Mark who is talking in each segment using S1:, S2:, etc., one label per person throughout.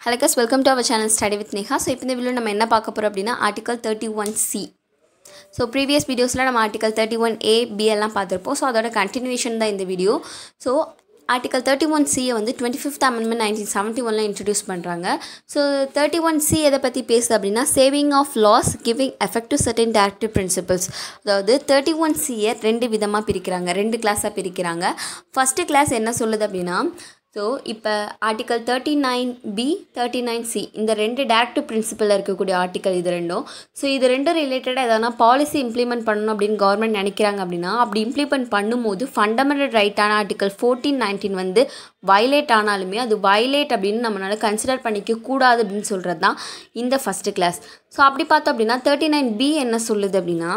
S1: hello guys welcome to our channel study with Neha so இப்போ இந்த video நம்ம என்ன பார்க்க போகிறோம் அப்படின்னா article thirty one C so previous வீடியோஸில் நம்ம article thirty one A B எல்லாம் பார்த்துருப்போம் ஸோ அதோட கண்டினியூஷன் தான் இந்த video so article thirty one சியை வந்து twenty fifth amendment nineteen seventy ஒனில் இன்ட்ரடியூஸ் பண்ணுறாங்க ஸோ தேர்ட்டி ஒன் சி எதை பற்றி பேசுது அப்படின்னா saving of laws giving effect to certain directive principles அதாவது தேர்ட்டி ஒன் சியை ரெண்டு விதமாக பிரிக்கிறாங்க ரெண்டு கிளாஸாக பிரிக்கிறாங்க ஃபஸ்ட்டு கிளாஸ் என்ன சொல்லுது அப்படின்னா ஸோ இப்போ article thirty nine B thirty nine C இந்த ரெண்டு டேரக்டிவ் பிரின்சிபலில் இருக்கக்கூடிய ஆர்டிக்கல் இது ரெண்டும் ஸோ இது ரெண்டும் ரிலேட்டடாக எதனா பாலிசி இம்ப்ளிமெண்ட் பண்ணணும் அப்படின்னு கவர்மெண்ட் நினைக்கிறாங்க அப்படின்னா அப்படி இம்ப்ளிமெண்ட் பண்ணும்போது ஃபண்டமெண்டல் ரைட்டான ஆர்டிக்கல் ஃபோர்டீன் நைன்டீன் வந்து வயலேட் ஆனாலுமே அது வயலேட் அப்படின்னு நம்மளால் கன்சிடர் பண்ணிக்க கூடாது அப்படின்னு சொல்கிறது தான் இந்த ஃபஸ்ட்டு கிளாஸ் ஸோ அப்படி பார்த்தோம் அப்படின்னா தேர்ட்டி நைன் பி என்ன சொல்லுது அப்படின்னா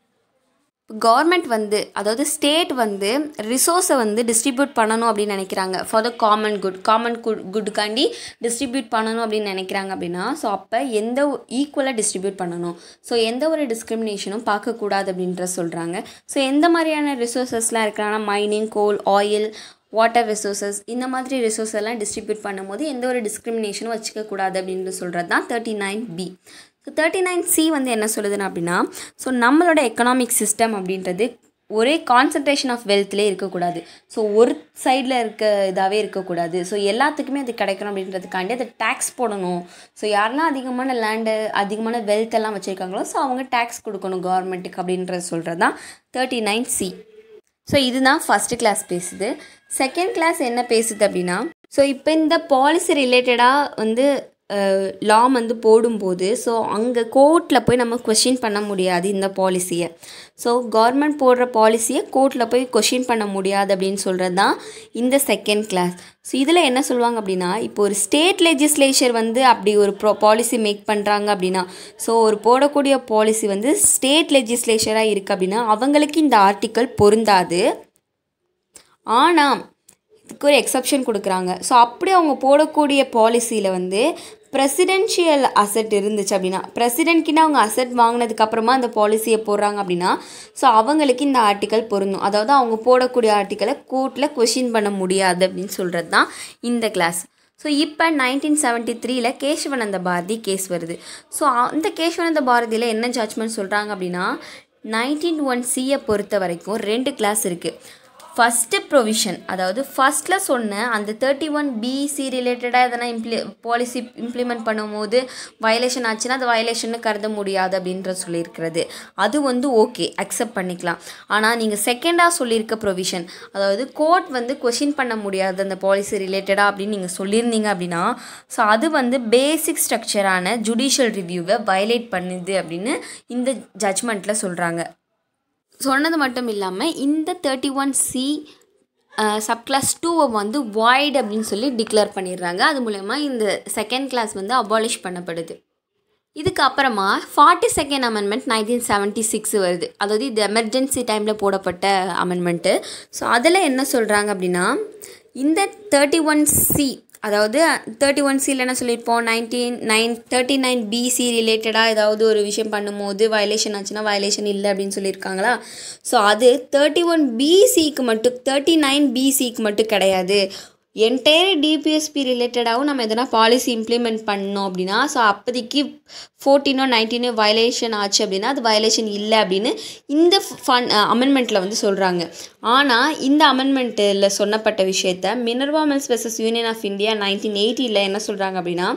S1: கவர்மெண்ட் வந்து அதாவது ஸ்டேட் வந்து ரிசோர்ஸை வந்து டிஸ்ட்ரிபியூட் பண்ணணும் அப்படின்னு நினைக்கிறாங்க for the common good common good குட்டுக்காண்டி டிஸ்ட்ரிபியூட் பண்ணணும் அப்படின்னு நினைக்கிறாங்க அப்படின்னா ஸோ அப்போ எந்த ஈக்குவலாக டிஸ்ட்ரிபியூட் பண்ணணும் ஸோ எந்த ஒரு டிஸ்கிரிமினேஷனும் பார்க்கக்கூடாது அப்படின்ற சொல்கிறாங்க ஸோ எந்த மாதிரியான ரிசோர்ஸஸ்லாம் இருக்கிறாங்கன்னா mining coal oil water resources இந்த மாதிரி ரிசோர்ஸ் எல்லாம் டிஸ்ட்ரிபியூட் பண்ணும்போது எந்த ஒரு டிஸ்கிரிமினேஷனும் வச்சுக்க கூடாது அப்படின்னு சொல்கிறது தான் thirty nine B so thirty nine C வந்து என்ன சொல்லுதுன்னு அப்படின்னா ஸோ நம்மளோட எக்கனாமிக் சிஸ்டம் அப்படின்றது ஒரே கான்சன்ட்ரேஷன் ஆஃப் வெல்த்லேயே இருக்கக்கூடாது ஸோ ஒரு சைடில் இருக்க இதாகவே இருக்கக்கூடாது ஸோ எல்லாத்துக்குமே அது கிடைக்கணும் அப்படின்றதுக்காண்டி அதை டேக்ஸ் போடணும் ஸோ யாரெல்லாம் அதிகமான லேண்டு அதிகமான வெல்த் எல்லாம் வச்சுருக்காங்களோ ஸோ அவங்க டேக்ஸ் கொடுக்கணும் கவர்மெண்ட்டுக்கு அப்படின்றது சொல்கிறது தான் தேர்ட்டி நைன் சி ஸோ இதுதான் ஃபஸ்ட்டு கிளாஸ் பேசுது செகண்ட் கிளாஸ் என்ன பேசுது அப்படின்னா ஸோ இப்போ இந்த பாலிசி ரிலேட்டடாக வந்து லா வந்து போடும்போது ஸோ அங்கே கோர்ட்டில் போய் நம்ம கொஷின் பண்ண முடியாது இந்த பாலிசியை ஸோ கவர்மெண்ட் போடுற பாலிசியை கோர்ட்டில் போய் கொஷின் பண்ண முடியாது அப்படின்னு சொல்கிறது தான் இந்த செகண்ட் கிளாஸ் ஸோ இதில் என்ன சொல்லுவாங்க அப்படின்னா இப்போ ஒரு ஸ்டேட் லெஜிஸ்லேச்சர் வந்து அப்படி ஒரு ப்ரோ பாலிசி மேக் பண்ணுறாங்க அப்படின்னா ஸோ ஒரு போடக்கூடிய பாலிசி வந்து ஸ்டேட் லெஜிஸ்லேச்சராக இருக்குது அப்படின்னா அவங்களுக்கு இந்த ஆர்டிக்கல் பொருந்தாது ஆனால் இதுக்கு ஒரு எக்ஸப்ஷன் கொடுக்குறாங்க ஸோ அப்படி அவங்க போடக்கூடிய பாலிசியில் வந்து பிரசிடென்ஷியல் அசட் இருந்துச்சு அப்படின்னா பிரசிடென்ட்கிட்ட அவங்க அசட் வாங்கினதுக்கப்புறமா அந்த பாலிசியை போடுறாங்க அப்படின்னா ஸோ அவங்களுக்கு இந்த ஆர்டிக்கல் பொருந்தும் அதாவது அவங்க போடக்கூடிய ஆர்டிக்கலை கோர்ட்டில் கொஷின் பண்ண முடியாது அப்படின்னு சொல்கிறது தான் இந்த கிளாஸ் ஸோ இப்போ நைன்டீன் செவன்ட்டி த்ரீல கேசவனந்த பாரதி கேஸ் வருது ஸோ அந்த கேசவனந்த பாரதியில் என்ன ஜட்ஜ்மெண்ட் சொல்கிறாங்க அப்படின்னா நைன்டீன் ஒன் சியை பொறுத்த வரைக்கும் ரெண்டு கிளாஸ் இருக்குது ஃபஸ்ட்டு ப்ரொவிஷன் அதாவது ஃபஸ்ட்டில் சொன்ன அந்த தேர்ட்டி ஒன் பிசி ரிலேட்டடாக எதனா இம்ப்ளி பாலிசி இம்ப்ளிமெண்ட் பண்ணும்போது வயலேஷன் ஆச்சுன்னா அது வயலேஷன்னு கருத முடியாது அப்படின்ற சொல்லியிருக்கிறது அது வந்து ஓகே அக்செப்ட் பண்ணிக்கலாம் ஆனால் நீங்கள் செகண்டாக சொல்லியிருக்க ப்ரொவிஷன் அதாவது கோர்ட் வந்து கொஷின் பண்ண முடியாது அந்த பாலிசி ரிலேட்டடாக அப்படின்னு நீங்கள் சொல்லியிருந்தீங்க அப்படின்னா ஸோ அது வந்து பேசிக் ஸ்ட்ரக்சரான ஜுடிஷியல் ரிவ்யூவை வயலேட் பண்ணுது அப்படின்னு இந்த ஜட்ஜ்மெண்ட்டில் சொல்கிறாங்க சொன்னது மட்டும் இல்லாமல் இந்த தேர்ட்டி ஒன் சி சப்கிளாஸ் டூவை வந்து வாய்ட் அப்படின்னு சொல்லி டிக்ளேர் பண்ணிடுறாங்க அது மூலயமா இந்த செகண்ட் கிளாஸ் வந்து அபாலிஷ் பண்ணப்படுது இதுக்கு அப்புறமா forty second amendment nineteen seventy six வருது அதாவது இது எமர்ஜென்சி டைமில் போடப்பட்ட அமெண்ட்மெண்ட்டு ஸோ அதில் என்ன சொல்கிறாங்க அப்படின்னா இந்த தேர்ட்டி ஒன் சி அதாவது தேர்ட்டி ஒன் சியில் என்ன சொல்லியிருப்போம் nineteen nine thirty nine B C ரிலேட்டடாக ஏதாவது ஒரு விஷயம் பண்ணும்போது வயலேஷன் ஆச்சுன்னா வயலேஷன் இல்லை அப்படின்னு சொல்லியிருக்காங்களா ஸோ அது தேர்ட்டி ஒன் பிசிக்கு மட்டும் தேர்ட்டி நைன் பிசிக்கு மட்டும் கிடையாது என்டையர் டிபிஎஸ்பி ரிலேட்டடாகவும் நம்ம எதனா பாலிசி இம்ப்ளிமெண்ட் பண்ணோம் அப்படின்னா ஸோ அப்போதைக்கு ஃபோர்டீனோ நைன்டீனோ வயலேஷன் ஆச்சு அப்படின்னா அது வயலேஷன் இல்லை அப்படின்னு இந்த ஃபன் அமெண்ட்மெண்ட்டில் வந்து சொல்கிறாங்க ஆனால் இந்த அமெண்ட்மெண்ட்டில் சொன்னப்பட்ட விஷயத்த Minerva Mills versus Union of India nineteen எயிட்டியில் என்ன சொல்கிறாங்க அப்படின்னா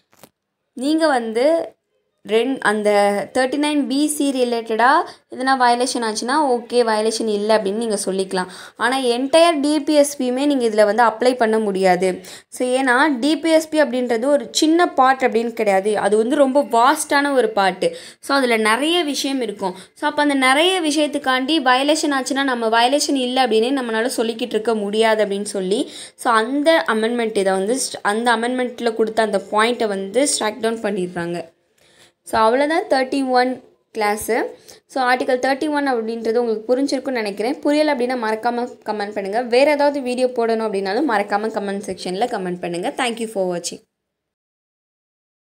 S1: நீங்கள் வந்து ரெண் அந்த தேர்ட்டி நைன் பிசி ரிலேட்டடாக எதனா வயலேஷன் ஆச்சுன்னா ஓகே வயலேஷன் இல்லை அப்படின்னு நீங்கள் சொல்லிக்கலாம் ஆனால் என்டையர் டிபிஎஸ்பியுமே நீங்கள் இதில் வந்து அப்ளை பண்ண முடியாது ஸோ ஏன்னா டிபிஎஸ்பி அப்படின்றது ஒரு சின்ன பார்ட் அப்படின்னு கிடையாது அது வந்து ரொம்ப வாஸ்டான ஒரு பார்ட்டு ஸோ அதில் நிறைய விஷயம் இருக்கும் ஸோ அப்போ அந்த நிறைய விஷயத்துக்காண்டி வயலேஷன் ஆச்சுன்னா நம்ம வயலேஷன் இல்லை அப்படின்னு நம்மளால் சொல்லிக்கிட்டு இருக்க முடியாது அப்படின்னு சொல்லி ஸோ அந்த அமெண்ட்மெண்ட் இதை வந்து அந்த அமெண்ட்மெண்ட்டில் கொடுத்த அந்த பாயிண்ட்டை வந்து ஸ்ட்ராக் டவுன் பண்ணிடுறாங்க ஸோ அவ்வளோதான் thirty one clause so article thirty one அப்படின்றது உங்களுக்கு புரிஞ்சிருக்குன்னு நினைக்கிறேன் புரியலை அப்படின்னா மறக்காமல் கமெண்ட் பண்ணுங்கள் வேறு ஏதாவது வீடியோ போடணும் அப்படின்னாலும் மறக்காமல் கமெண்ட் செக்ஷனில் கமெண்ட் பண்ணுங்கள் தேங்க்யூ ஃபார் வாட்சிங்